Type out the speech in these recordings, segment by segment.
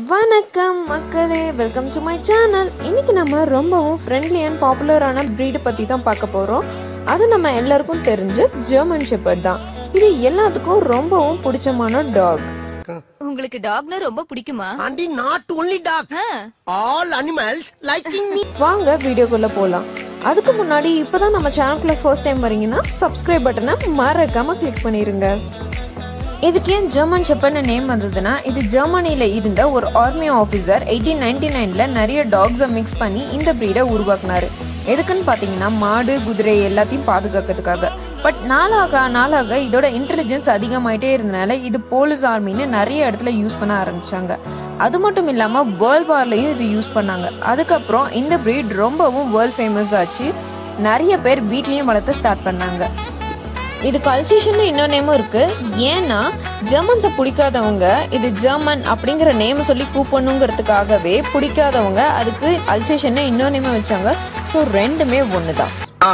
வணக்கம் மக்களே welcome to my channel இன்னைக்கு நம்ம ரொம்பவும் ஃப்ரெண்ட்லி அண்ட் பாப்புலரான ப்ரீடு பற்றி தான் பார்க்க போகிறோம் அது நம்ம எல்லாருக்கும் தெரிஞ்ச ஜெர்மன் ஷெப்பர்ட் தான் இது எல்லாத்துக்கும் ரொம்பவும் பிடிச்சமான டாக் உங்களுக்கு டாக்னா ரொம்ப பிடிக்குமா And not only dog, ah, all animals liking me. வாங்க வீடியோக்குள்ள போகலாம் அதுக்கு முன்னாடி இப்போதான் நம்ம சேனலுக்குள்ள ஃபர்ஸ்ட் டைம் வரீங்கன்னா சப்ஸ்கிரைப் பட்டனை மறக்காம கிளிக் பண்ணிருங்க இதுக்கு ஏன் ஜெர்மன் ஷெப்பர்ட்னு நேம் வந்ததுன்னா இது ஜெர்மனியில் இருந்த ஒரு ஆர்மி ஆஃபீஸர் எயிட்டீன் நைன்டி நைனில் நிறைய டாக்ஸை மிக்ஸ் பண்ணி இந்த ப்ரீடை உருவாக்குனாரு எதுக்குன்னு பார்த்தீங்கன்னா மாடு குதிரை எல்லாத்தையும் பாதுகாக்கிறதுக்காக பட் நாளாக நாளாக இதோட இன்டெலிஜென்ஸ் அதிகமாயிட்டே இருந்தனால இது போலீஸ் ஆர்மின்னு நிறைய இடத்துல யூஸ் பண்ண ஆரம்பிச்சாங்க அது மட்டும் இல்லாம வேர்ல்ட் வார்லயும் இது யூஸ் பண்ணாங்க அதுக்கப்புறம் இந்த breed ரொம்பவும் வேர்ல்ட் ஃபேமஸ் ஆச்சு நிறைய பேர் வீட்லயும் வளர்த்த ஸ்டார்ட் பண்ணாங்க இது கல்ச்சேஷன் இன்னொரு நேமும் இருக்கு ஏன்னா ஜெர்மன்ஸை பிடிக்காதவங்க இது ஜெர்மன் அப்படிங்கிற நேம் சொல்லி கூப்பிடணுங்கிறதுக்காகவே பிடிக்காதவங்க அதுக்கு அல்சேஷன் இன்னொரு நேமே வச்சாங்க ஸோ ரெண்டுமே ஒன்று தான்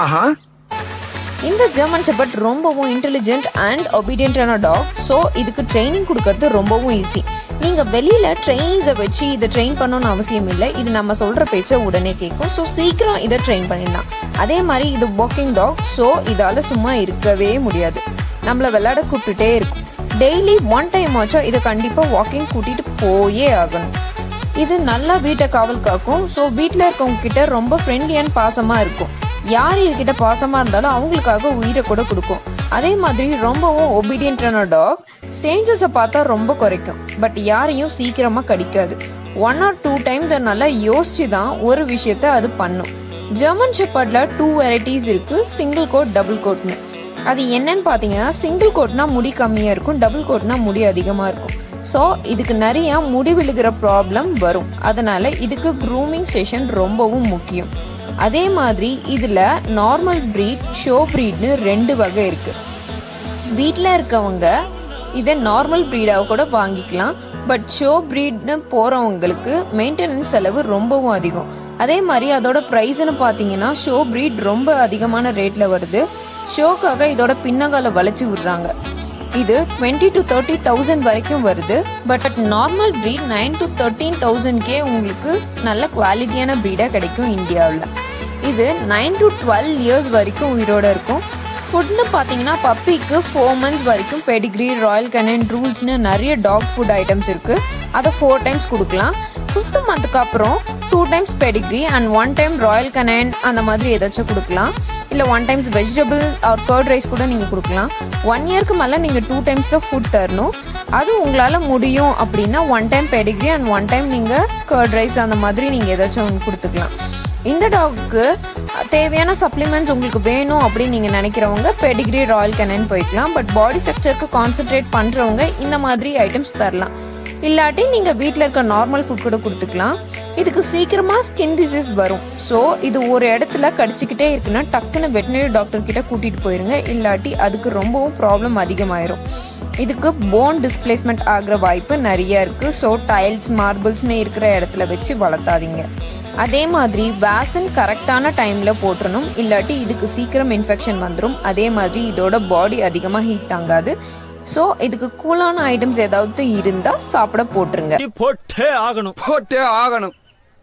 இந்த ஜெர்மன் ஷெப்பர்ட் ரொம்பவும் இன்டெலிஜென்ட் அண்ட் ஒபீடியன்டான டாக் ஸோ இதுக்கு ட்ரைனிங் கொடுக்கறது ரொம்பவும் ஈஸி நீங்கள் வெளியில் ட்ரெயின்ஸை வச்சு இதை ட்ரெயின் பண்ணணும்னு அவசியம் இல்லை இது நம்ம சொல்கிற பேச்சை உடனே கேட்கும் ஸோ சீக்கிரம் இதை ட்ரெயின் பண்ணிடலாம் அதே மாதிரி இது வாக்கிங் டாக் ஸோ இதால் சும்மா இருக்கவே முடியாது நம்மளை விளையாட கூப்பிட்டுட்டே இருக்கும் டெய்லி ஒன் டைம் ஆச்சும் இதை கண்டிப்பாக வாக்கிங் கூட்டிகிட்டு போயே ஆகணும் இது நல்லா வீட்டை காவல் காக்கும் ஸோ வீட்டில் இருக்கவங்க கிட்ட ரொம்ப ஃப்ரெண்ட்லி அண்ட் பாசமாக இருக்கும் யார் இதுகிட்ட பாசமாக இருந்தாலும் அவங்களுக்காக உயிரை கூட கொடுக்கும் அதே மாதிரி ரொம்பவும் ஒபீடியன்டான டாக் ஸ்டேஞ்சஸை பார்த்தா ரொம்ப குறைக்கும் பட் யாரையும் சீக்கிரமாக கடிக்காது ஒன் ஆர் டூ டைம்ஸ் நல்லா யோசிச்சு தான் ஒரு விஷயத்த அது பண்ணும் ஜெர்மன் ஷெப்பர்டில் டூ வெரைட்டிஸ் இருக்கு சிங்கிள் கோட் டபுள் கோட்னு அது என்னன்னு பார்த்தீங்கன்னா சிங்கிள் கோட்னா முடி கம்மியாக இருக்கும் டபுள் கோட்னா முடி அதிகமாக இருக்கும் ஸோ இதுக்கு நிறைய முடி விழுகிற ப்ராப்ளம் வரும் அதனால இதுக்கு க்ரூமிங் செஷன் ரொம்பவும் முக்கியம் அதே மாதிரி இதில் நார்மல் ப்ரீட் ஷோ ப்ரீட்னு ரெண்டு வகை இருக்கு வீட்டில் இருக்கவங்க இதை நார்மல் ப்ரீடாக கூட வாங்கிக்கலாம் பட் ஷோ ப்ரீட்னு போகிறவங்களுக்கு மெயின்டெனன்ஸ் செலவு ரொம்பவும் அதிகம் அதே மாதிரி அதோட ப்ரைஸ்னு பார்த்தீங்கன்னா ஷோ ப்ரீட் ரொம்ப அதிகமான ரேட்டில் வருது ஷோக்காக இதோட பின்னங்கால வளைச்சு விடுறாங்க இது டுவெண்ட்டி டு தேர்ட்டி தௌசண்ட் வரைக்கும் வருது but at normal breed nine to thirteen தௌசண்ட்கே உங்களுக்கு நல்ல குவாலிட்டியான ப்ரீடாக கிடைக்கும் இந்தியாவில் இது நைன் டு டுவெல் இயர்ஸ் வரைக்கும் உயிரோட இருக்கும் ஃபுட்னு பார்த்தீங்கன்னா பப்பிக்கு ஃபோர் மந்த்ஸ் வரைக்கும் பெடிகிரி ராயல் கனன் ரூல்ஸ்னு நிறைய டாக் ஃபுட் ஐட்டம்ஸ் இருக்கு அதை ஃபோர் டைம்ஸ் கொடுக்கலாம் ஃபிஃப்த் மந்த்துக்கு அப்புறம் two times Pedigree and one time Royal Canin அந்த மாதிரி ஏதாச்சும் கொடுக்கலாம் இல்லை one times vegetable or curd rice கூட நீங்கள் கொடுக்கலாம் ஒன் இயர்க்கு மேலே நீங்கள் டூ டைம்ஸ் தான் ஃபுட் தரணும் அது உங்களால் முடியும் அப்படின்னா one time Pedigree and one time நீங்கள் கர்ட் ரைஸ் அந்த மாதிரி நீங்கள் ஏதாச்சும் ஒன்று கொடுத்துக்கலாம் இந்த டாக்கு தேவையான சப்ளிமெண்ட்ஸ் உங்களுக்கு வேணும் அப்படின்னு நீங்கள் நினைக்கிறவங்க பெடிகிரி ராயல் கனன் போய்க்கலாம் பட் பாடி ஸ்ட்ரக்சருக்கு கான்சென்ட்ரேட் பண்ணுறவங்க இந்த மாதிரி ஐட்டம்ஸ் தரலாம் இல்லாட்டி நீங்கள் வீட்டில் இருக்க நார்மல் ஃபுட் கூட கொடுத்துக்கலாம் இதுக்கு சீக்கிரமாக ஸ்கின் டிசீஸ் வரும் ஸோ இது ஒரு இடத்துல கடிச்சிக்கிட்டே இருக்குன்னா டக்குன்னு வெட்டினரி டாக்டர் கிட்ட கூட்டிகிட்டு போயிருங்க இல்லாட்டி அதுக்கு ரொம்பவும் ப்ராப்ளம் அதிகமாயிரும் இதுக்கு போன் டிஸ்பிளேஸ்மெண்ட் ஆகிற வாய்ப்பு நிறைய இருக்கு ஸோ டைல்ஸ் மார்பிள்ஸ்னு இருக்கிற இடத்துல வச்சு வளர்த்தாதீங்க அதே மாதிரி வேக்சின் கரெக்டான டைம்ல போட்டுறணும் இல்லாட்டி இதுக்கு சீக்கிரம் இன்ஃபெக்ஷன் வந்துடும் அதே மாதிரி இதோட பாடி அதிகமாக ஹீட் தாங்காது ஸோ இதுக்கு கூலான ஐட்டம்ஸ் ஏதாவது இருந்தா சாப்பிட போட்டுருங்க போட்டே ஆகணும் போட்டே ஆகணும்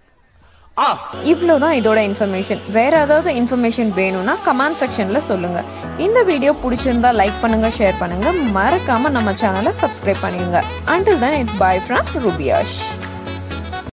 இவ்வளோதான் இதோட இன்ஃபர்மேஷன் வேற ஏதாவது இன்ஃபர்மேஷன் வேணும்னா கமெண்ட் செக்ஷன்ல சொல்லுங்க இந்த வீடியோ பிடிச்சிருந்தா லைக் பண்ணுங்க ஷேர் பண்ணுங்க மறக்காம நம்ம சேனலை சப்ஸ்கிரைப் பண்ணிடுங்க until then it's bye from ருபியாஷ்